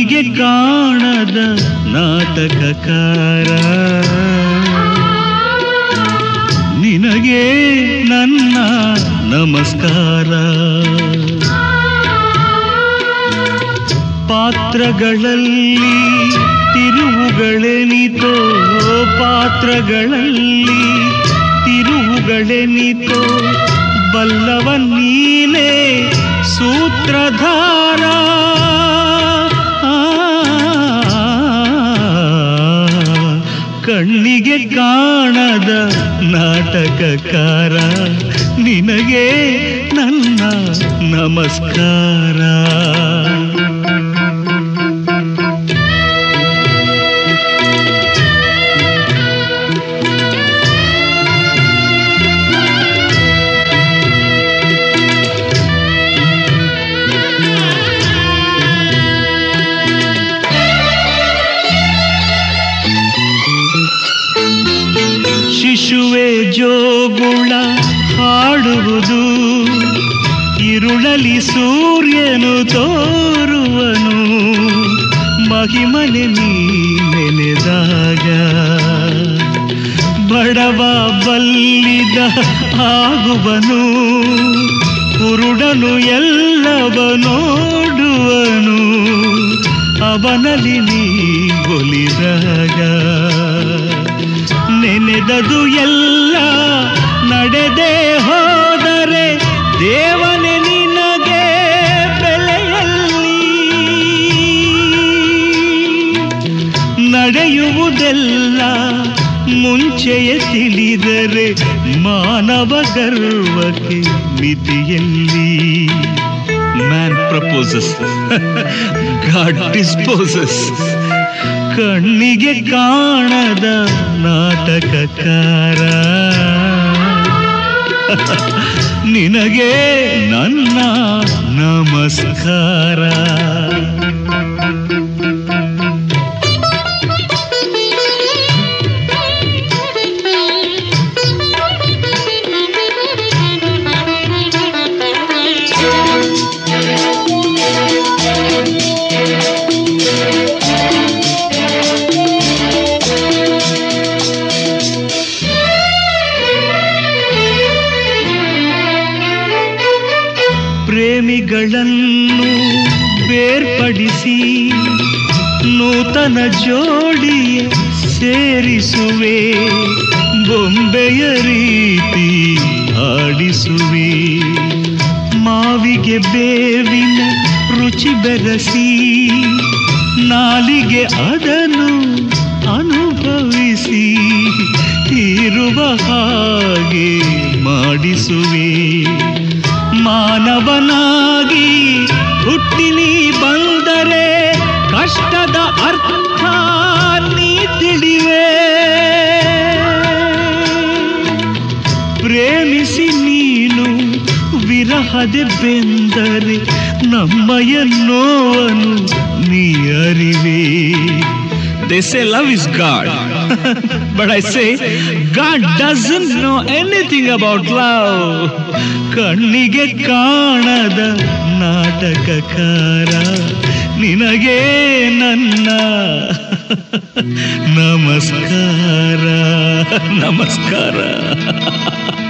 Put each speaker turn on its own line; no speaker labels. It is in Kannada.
ಕಣ್ಣಿಗೆ ಕಾಣದ ನಾಟಕಕಾರ ನಿನಗೆ ನನ್ನ ನಮಸ್ಕಾರ ಪಾತ್ರಗಳಲ್ಲಿ ತಿರುವುಗಳೆನಿತೋ ಪಾತ್ರಗಳಲ್ಲಿ ತಿರುವುಗಳೆನಿತೋ ಬಲ್ಲವ ನೀನೇ ಸೂತ್ರಧಾರ ಆ, ಕಣ್ಣಿಗೆ ಕಾಣದ ನಾಟಕಕಾರ ನಿನಗೆ ನನ್ನ ನಮಸ್ಕಾರ ಶಿಶುವೆ ಜೋಗುಳ ಹಾಡುವುದು ಇರುಳಲಿ ಸೂರ್ಯನು ತೋರುವನು ಮಹಿಮನೆ ನೀ ನೆನೆದಾಗ ಬಡವ ಬಲ್ಲಿದ ಆಗುವನು ಕುರುಡನು ಎಲ್ಲವ ನೋಡುವನು ಅವನಲ್ಲಿ ನೀ ಒಲಿದಾಗ ನೆನೆದದು ಎಲ್ಲ ನಡೆದೇ ಹೋದರೆ ದೇವನೇ ನಿನಗೆ ಬೆಲೆಯಲ್ಲಿ ನಡೆಯುವುದೆಲ್ಲ ಮುಂಚೆಯೇ ತಿಳಿದರೆ ಮಾನವ ಗರ್ವಕ್ಕೆ ಮಿತಿಯಲ್ಲಿ ಮ್ಯಾನ್ ಪ್ರಪೋಸಸ್ ಗಾಡ್ ಡಿಸ್ಪೋಸಸ್ ಕಣ್ಣಿಗೆ ಕಾಣದ ನಾಟಕಕಾರ ನಿನಗೆ ನನ್ನ ನಮಸ್ಕಾರ ಪ್ರೇಮಿಗಳನ್ನು ಬೇರ್ಪಡಿಸಿ ನೂತನ ಜೋಡಿಯ ಸೇರಿಸುವೆ ಬೊಂಬೆಯ ರೀತಿ ಆಡಿಸುವೆ ಮಾವಿಗೆ ಬೇವಿನ ರುಚಿ ಬೆರೆಸಿ ನಾಲಿಗೆ ಅದನ್ನು ಅನುಭವಿಸಿ ಇರುವ ಹಾಗೆ ಮಾಡಿಸುವೆ ಮಾನವನಾಗಿ ಹುಟ್ಟಿ ನೀ ಬಂದರೆ ಕಷ್ಟದ ಅರ್ಥ ನೀ ತಿಳಿವೆ ಪ್ರೇಮಿಸಿ ನೀನು ವಿರಹದೆ ಬೆಂದರೆ ನಮ್ಮಯ ನೋವನ್ನು ನೀ ಅರಿವೆ They say love is God. but I say God doesn't know anything about love. ಕಣ್ಣಿಗೆ ಕಾಣದ ನಾಟಕಕಾರ ನಿನಗೆ ನನ್ನ ನಮಸ್ಕಾರ ನಮಸ್ಕಾರ